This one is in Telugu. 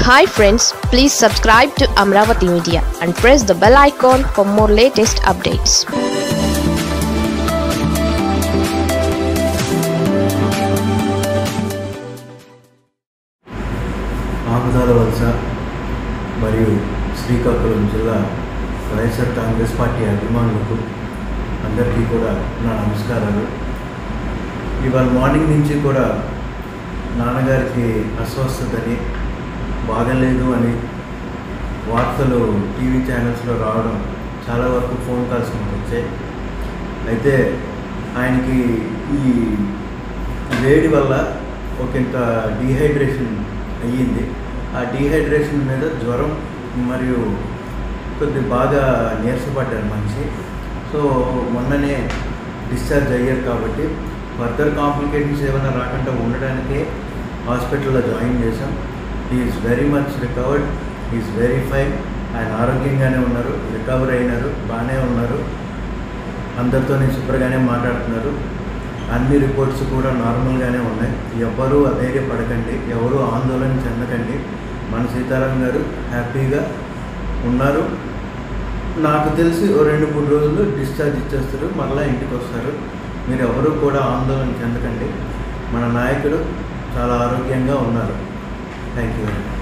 hi friends please subscribe to Amaravati media and press the bell icon for more latest updates Amudalavalasa మరియు శ్రీకాకుళం జిల్లా వైఎస్ఆర్ కాంగ్రెస్ పార్టీ అభిమానులకు అందరికీ కూడా నా నమస్కారాలు ఇవాళ మార్నింగ్ నుంచి కూడా నాన్నగారికి అస్వస్థతని బాగలేదు అని వార్తలు టీవీ ఛానల్స్లో రావడం చాలా వరకు ఫోన్ కాల్స్ మాకు వచ్చాయి అయితే ఆయనకి ఈ వేడి వల్ల ఒక ఇంత డీహైడ్రేషన్ అయ్యింది ఆ డీహైడ్రేషన్ మీద జ్వరం మరియు కొద్ది బాగా నీరసపడ్డారు మనిషి సో మొన్ననే డిశ్చార్జ్ అయ్యారు కాబట్టి ఫర్దర్ కాంప్లికేషన్స్ ఏమైనా రాకుండా ఉండడానికే హాస్పిటల్లో జాయిన్ చేశాం is very much recovered is very fine ఆయన ఆరోగ్యంగానే ఉన్నారు రికవర్ అయినారు బాగానే ఉన్నారు అందరితో శుభ్రంగానే మాట్లాడుతున్నారు అన్ని రిపోర్ట్స్ కూడా నార్మల్గానే ఉన్నాయి ఎవ్వరూ అధైర్యపడకండి ఎవరు ఆందోళన చెందకండి మన సీతారాం గారు హ్యాపీగా ఉన్నారు నాకు తెలిసి ఓ రెండు మూడు రోజుల్లో డిశ్చార్జ్ ఇచ్చేస్తారు మరలా ఇంటికి వస్తారు మీరు ఎవరు కూడా ఆందోళన చెందకండి మన నాయకుడు చాలా ఆరోగ్యంగా ఉన్నారు థ్యాంక్ యూ వెరీ మచ్